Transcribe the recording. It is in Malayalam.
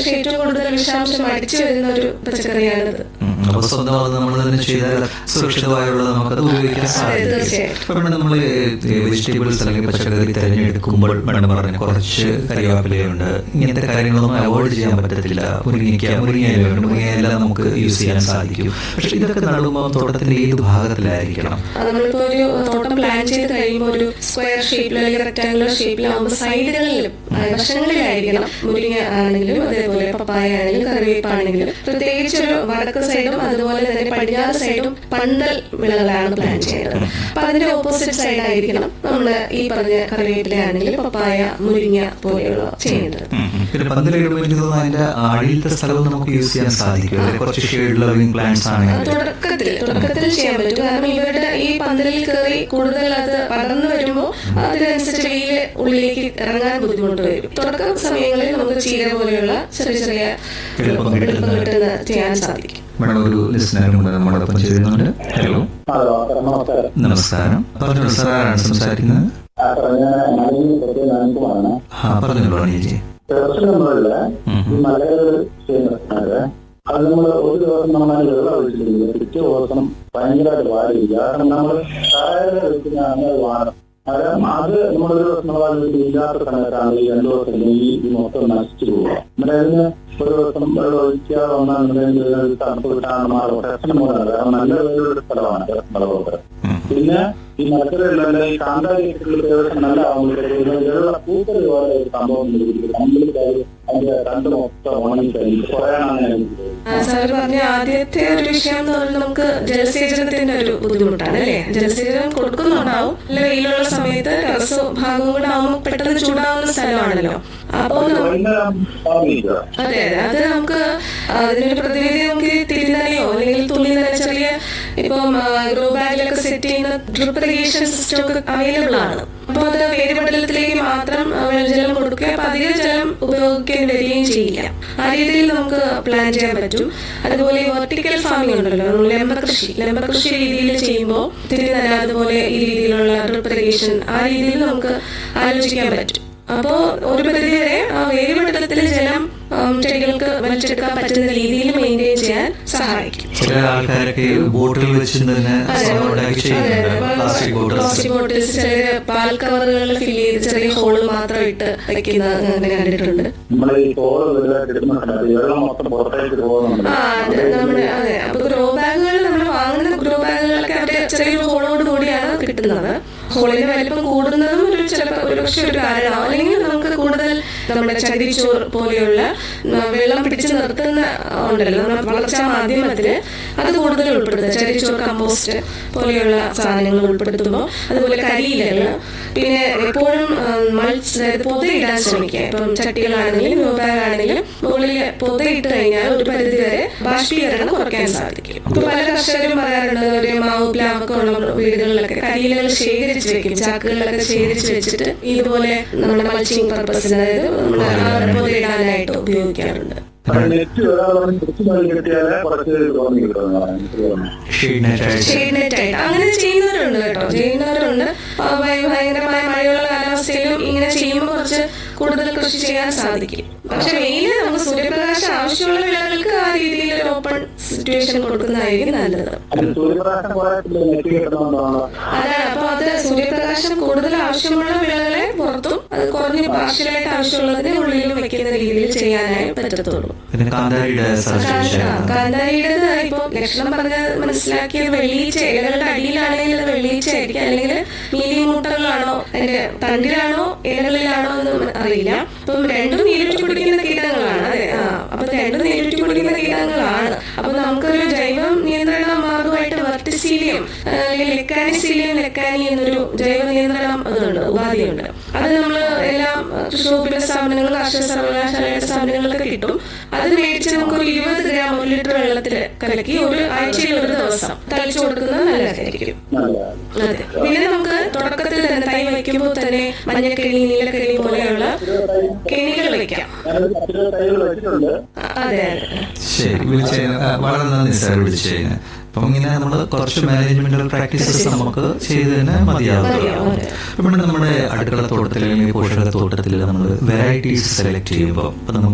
പക്ഷെ ഏറ്റവും കൂടുതൽ വിഷാംശം അടിച്ചു വരുന്ന ഒരു പച്ചക്കറിയാണിത് ഉം. അപ്പൊ സ്വന്തമായി നമ്മൾ തന്നെ ചെയ്താൽ സുരക്ഷിതമായുള്ളത് നമുക്കത് ഉപയോഗിക്കാൻ സാധിക്കും തീർച്ചയായും. അപ്പൊ ഇവിടെ നമ്മൾ വെജിറ്റബിൾസ് അല്ലെങ്കിൽ പച്ചക്കറി തിരഞ്ഞെടുക്കുമ്പോൾ മേഡം പറഞ്ഞ കുറച്ച് കറിവേപ്പിലയുണ്ട് ഇങ്ങനത്തെ കാര്യങ്ങളൊന്നും അവോയ്ഡ് ചെയ്യാൻ പറ്റത്തില്ല മുരിങ്ങയ്ക്ക മുരിങ്ങയിലുണ്ട് മുരിങ്ങയില നമുക്ക് യൂസ് ചെയ്യാൻ സാധിക്കും പക്ഷെ ഇതൊക്കെ നടുമ്പോൾ തോട്ടത്തിന്റെ ഏത് ഭാഗത്തിലായിരിക്കണം അത് നമ്മളിപ്പോ ഒരു തോട്ടം പ്ലാൻ ചെയ്ത് കഴിയുമ്പോൾ ഒരു സ്ക്വയർ ഷേപ്പിൽ അല്ലെങ്കിൽ റെക്ടാങ്കുലർ ഷേപ്പിലാവുമ്പോൾ സൈഡുകളിലും ആ, വശങ്ങളിലായിരിക്കണം മുരിങ്ങ ആണെങ്കിലും അതേപോലെ പപ്പായ ആണെങ്കിലും കറിവേപ്പാണെങ്കിലും പ്രത്യേകിച്ച് ഒരു വടക്ക് സൈഡും അതുപോലെ തന്നെ പടിഞ്ഞാറ് സൈഡും പന്തൽ വിളകളാണ് പ്ലാൻ ചെയ്യുന്നത് അപ്പൊ അതിന്റെ ഓപ്പോസിറ്റ് സൈഡായിരിക്കണം നമ്മൾ ഈ പറഞ്ഞ കറിവേപ്പില ആണെങ്കിലും പപ്പായ മുരിങ്ങ പോലെയുള്ള ചെയ്യേണ്ടത് ഉം. പിന്നെ പന്തലിടുമ്പോൾ എനിക്ക് തോന്നുന്നു അതിന്റെ അടിയിലത്തെ സ്ഥലവും നമുക്ക് യൂസ് ചെയ്യാൻ സാധിക്കും അതിൽ കുറച്ച് ഷെയ്ഡ് ലവിംഗ് പ്ലാന്റ്സ് ആണെങ്കിൽ തുടക്കത്തിൽ തുടക്കത്തിൽ ചെയ്യാൻ പറ്റും കാരണം ഇവരുടെ ഈ പന്തലിൽ കയറി കൂടുതൽ അത് പടർന്നു വരുമ്പോൾ അതിനനുസരിച്ച് വെയിൽ ഉള്ളിലേക്ക് ഇറങ്ങാൻ ബുദ്ധിമുട്ട് വരും തുടക്ക സമയങ്ങളിൽ നമുക്ക് ചീര പോലെയുള്ള ചെറിയ ചെറിയ എളുപ്പം കിട്ടുന്ന- എളുപ്പം കിട്ടുന്ന ചെയ്യാൻ സാധിക്കും മേഡം ഒരു ലിസണറും കൂടെ നമ്മളോടൊപ്പം ചെയ്യുന്നുണ്ട് ഹലോ ഹലോ നമസ്കാരം നമസ്കാരം പറഞ്ഞോളൂ സാർ ആരാണ് സംസാരിക്കുന്നത് ആ, പറഞ്ഞ മലയിൽ പ്രത്യേക നാനക്കുമാണ് ആ പറഞ്ഞോളൂ അനിയജി ടെറസിന്റെ മുകളില് ഉം. ഈ മലകൾ ചെയ്യുന്നത് അത് നമ്മൾ ഒരു ദിവസം നമ്മൾ അതിന് വെള്ളം ഒഴിച്ചില്ലെങ്കിൽ പിറ്റേ ദിവസം ഭയങ്കരമായിട്ട് വാടില്ല കാരണം നമ്മൾ താഴെ വെക്കുന്ന അങ്ങനെ വാടും കാരണം അത് നമ്മളൊരു ദിവസം നമ്മൾ അത് ഇല്ലാത്ത സമയത്താണ് ഈ രണ്ടു ദിവസം അല്ലെങ്കിൽ ഈ മൊത്തം നശിച്ചു പോവുക നമ്മുടെ അതിന് ഒരു ദിവസം വെള്ളം ഒഴിക്കാതെ വന്നാൽ തണുപ്പ് കിട്ടാൻ മാറും ടെറസിന്റെ മുകളിലാണ് കാരണം നല്ല വെയിലുള്ള സ്ഥലമാണ് ടെറസ് മലകൾക്ക് ഉം. പിന്നെ ഈ മലക്കറികളിലെ ഈ കാന്താരി ഏകദേശം നല്ല ആകുമ്പോഴത്തേക്ക് പൂക്കൾ പോലെ ഒരു സംഭവം കംപ്ലീറ്റ് ആയി അതിന്റെ രണ്ട് മൊത്തം ഉണങ്ങി കഴിഞ്ഞു കുറയാനാണ് ഞാൻ എനിക്ക് ആ, സാർ പറഞ്ഞ ആദ്യത്തെ ഒരു വിഷയം എന്ന് പറഞ്ഞാൽ നമുക്ക് ജലസേചനത്തിന്റെ ഒരു ബുദ്ധിമുട്ടാണ് അല്ലേ ജലസേചനം കൊടുക്കുന്നുണ്ടാവും അല്ല വെയിലുള്ള സമയത്ത് ടെറസ് ഭാഗം കൂടെ ആവുമ്പോൾ പെട്ടെന്ന് ചൂടാവുന്ന സ്ഥലമാണല്ലോ അപ്പോൾ നമ്മ- ഭയങ്കര സ്വാധീനിക്കുക. അതെ അതെ അത് നമുക്ക് അതിനൊരു പ്രതിവിധി നമുക്ക് തിരിനലയോ അല്ലെങ്കിൽ തുണി നന ചെറിയ ഇപ്പം ഗ്രോ ബാഗിലൊക്കെ സെറ്റ് ചെയ്യുന്ന ഡ്രിപ്പ് ഇറിഗേഷൻ സിസ്റ്റം ഒക്കെ അവൈലബിൾ ആണ് അപ്പോൾ അത് വേരുപടലത്തിലേക്ക് മാത്രം ആ, ജലം കൊടുക്കുക അപ്പൊ അധിക ജലം ഉപയോഗിക്കാൻ വരികയും ചെയ്യില്ല ആ രീതിയിൽ നമുക്ക് പ്ലാൻ ചെയ്യാൻ പറ്റും അതുപോലെ വെർട്ടിക്കൽ ഫാമിംഗ് ഉണ്ടല്ലോ നമ്മൾ ലെമ്പകൃഷി ലെമ്പകൃഷി രീതിയിൽ ചെയ്യുമ്പോൾ തിരി നന അതുപോലെ ഈ രീതിയിലുള്ള ഡ്രിപ്പ് ഇറിഗേഷൻ ആ രീതിയിൽ നമുക്ക് ആലോചിക്കാൻ പറ്റും അപ്പോ ഒരു പരിധിവരെ ആ വേരുപടലത്തിലെ ജലം ആം, ചെടികൾക്ക് വലിച്ചെടുക്കാൻ പറ്റുന്ന രീതിയിൽ മെയിൻറ്റെയിൻ ചെയ്യാൻ സഹായിക്കും ചില ആൾക്കാരൊക്കെ ബോട്ടിൽ വെച്ച് തന്നെ ഉണ്ടാക്കി ചെയ്യുന്നുണ്ട് പ്ലാസ്റ്റിക് ബോട്ടിൽസ് പ്ലാസ്റ്റിക് ബോട്ടിൽസ് ചെറിയ പാൽ കവറുകളിൽ ഫില്ല് ചെയ്ത് ചെറിയ ഹോള് മാത്രം ഇട്ട് വെക്കുന്നത് അങ്ങനെ കണ്ടിട്ടുണ്ട് നമ്മൾ ഈ ചോറ് വലുതായിട്ട് എടുക്കുന്ന സമയത്ത് വെള്ളം മൊത്തം പുറത്തേക്ക് പോകുന്നുണ്ട് ആ അതെ നമ്മുടെ അതെ അപ്പൊ ഗ്രോ ബാഗുകൾ നമ്മൾ വാങ്ങുന്ന ഗ്രോ ബാഗുകളൊക്കെ അവര് ചെറിയൊരു ഹോളോട് കൂടിയാണ് കിട്ടുന്നത് ഹോളിന്റെ വലിപ്പം കൂടുന്നതും ഒരു ചിലപ്പോൾ ഒരുപക്ഷെ ഒരു കാരണമാവും അല്ലെങ്കിൽ നമുക്ക് കൂടുതൽ നമ്മുടെ ചകിരിച്ചോറ് പോലെയുള്ള ഉം, വെള്ളം പിടിച്ചു നിർത്തുന്ന ഉണ്ടല്ലോ നമ്മുടെ വളർച്ചാ മാധ്യമത്തില് അത് കൂടുതൽ ഉൾപ്പെടുത്തുക ചകിരിച്ചോറ് കമ്പോസ്റ്റ് പോലെയുള്ള സാധനങ്ങൾ ഉൾപ്പെടുത്തുമ്പോൾ അതുപോലെ കരിയിലകൾ പിന്നെ എപ്പോഴും മൾച്ച് അതായത് പൊതയിടാൻ ശ്രമിക്കുക ഇപ്പം ചട്ടികളാണെങ്കിലും ഗ്രോ ബാഗ് ആണെങ്കിലും മുകളിൽ പൊതയിട്ട് കഴിഞ്ഞാൽ ഒരു പരിധി വരെ ബാഷ്പീകരണം കുറയ്ക്കാൻ സാധിക്കും ഇപ്പൊ പല കർഷകരും പറയാറുണ്ട് ഒരു മാവ് പ്ലാവൊക്കെ ഉള്ള വീടുകളിലൊക്കെ കരിയിലകൾ ശേഖരിച്ച് വെക്കും ചാക്കുകളിലൊക്കെ ശേഖരിച്ച് വെച്ചിട്ട് ഇതുപോലെ നമ്മുടെ മൾച്ചിങ് പർപ്പസിന് അതായത് നമ്മുടെ പൊതയിടാനായിട്ട് ഉപയോഗിക്കാറുണ്ട് അത് നെറ്റ് ഒരാളെ പിടിച്ചു നൽകി കിട്ടിയാല് കുറച്ച് കുറഞ്ഞു കിട്ടുന്നതാണ് എനിക്ക് തോന്നുന്നത് ഷെയ്ഡ് നെറ്റ് ആയിട്ട് ഷെയ്ഡ് നെറ്റ് ആയിട്ട് അങ്ങനെ ചെയ്യുന്നവരുണ്ട് കേട്ടോ ചെയ്യുന്നവരുണ്ട് ആ, ഭയ- ഭയങ്കരമായ മഴയുള്ള കാലാവസ്ഥയിലും ഇങ്ങനെ ചെയ്യുമ്പോൾ കുറച്ച് കൂടുതൽ കൃഷി ചെയ്യാൻ സാധിക്കും പക്ഷെ വെയില് നമുക്ക് സൂര്യപ്രകാശം ആവശ്യമുള്ള വിളകൾക്ക് ആ രീതിയിൽ ഒരു ഓപ്പൺ സിറ്റുവേഷൻ കൊടുക്കുന്നതായിരിക്കും നല്ലത് അത് സൂര്യപ്രകാശം കുറെ നെറ്റ് കിട്ടുന്നതുകൊണ്ടാണ് അതാണ് അപ്പൊ അത് സൂര്യപ്രകാശം കൂടുതൽ ആവശ്യമുള്ള വിളകളെ പുറത്തും അത് കുറഞ്ഞ് പാർഷ്യലായിട്ട് ആവശ്യമുള്ളതിനെ ഉള്ളിലും വെക്കുന്ന രീതിയിൽ ചെയ്യാനായി പറ്റത്തുള്ളൂ പിന്നെ കാന്താരിയുടെ സജഷൻ കാന്താരിയുടെ ഇപ്പൊ ലക്ഷണം പറഞ്ഞ മനസ്സിലാക്കിയത് വെള്ളീച്ച ഇലകളുടെ അടിയിലാണെങ്കിൽ അത് വെള്ളീച്ച ആയിരിക്കും അല്ലെങ്കിൽ നീലി മൂട്ടകളാണോ അതിന്റെ തണ്ടിലാണോ ഇലകളിലാണോ എന്ന് അറിയില്ല അപ്പം രണ്ടും നീരുറ്റി കുടിക്കുന്ന കീടങ്ങളാണ് അതെ ആ അപ്പൊ രണ്ടും നീരുറ്റി കുടിക്കുന്ന കീടങ്ങളാണ് അപ്പൊ നമുക്കൊരു ജൈവ നിയന്ത്രണ മാർഗമായിട്ട് വെർട്ടിസീലിയം അല്ലെങ്കിൽ ലെക്കാനിസീലിയം ലെക്കാനി എന്നൊരു ജൈവ നിയന്ത്രണം അതുണ്ട് ഉപാധിയുണ്ട് അത് നമ്മൾ എല്ലാ കൃഷി വകുപ്പിന്റെ സ്ഥാപനങ്ങളും കാർഷിക സർവകലാശാലയുടെ സ്ഥാപനങ്ങളിലൊക്കെ കിട്ടും അത് മേടിച്ച് നമുക്ക് ഒരു ഇരുപത് ഗ്രാം ഒരു ലിറ്റർ വെള്ളത്തിൽ കലക്കി ഒരു ആഴ്ചയിൽ ഒരു ദിവസം തളിച്ചു കൊടുക്കുന്നത് നല്ലതായിരിക്കും നല്ലതാണ് അതെ പിന്നെ നമുക്ക് തുടക്കത്തിൽ തന്നെ തൈ വയ്ക്കുമ്പോൾ തന്നെ മഞ്ഞക്കെണി നീലക്കെണി പോലെയുള്ള കെണികൾ വെക്കാം ഞാനൊരു പത്ത് ഇരുപത് തൈകൾ വെച്ചിട്ടുണ്ട് അ- അതെ അതെ ശരി വിളിച്ചതിന് ആ, വളരെ നന്ദി സാർ വിളിച്ചതിന് അപ്പം ഇങ്ങനെ നമ്മൾ കുറച്ച് മാനേജ്മെന്റൽ പ്രാക്ടീസസ് നമുക്ക് ചെയ്ത് തന്നെ മതിയാവും മതിയാവും, അതെ. ഇവിടെ നമ്മുടെ അടുക്കള തോട്ടത്തിൽ അല്ലെങ്കിൽ പോഷക തോട്ടത്തിൽ നമ്മൾ വെറൈറ്റീസ് സെലക്ട് ചെയ്യുമ്പോൾ ഇപ്പം നമുക്ക്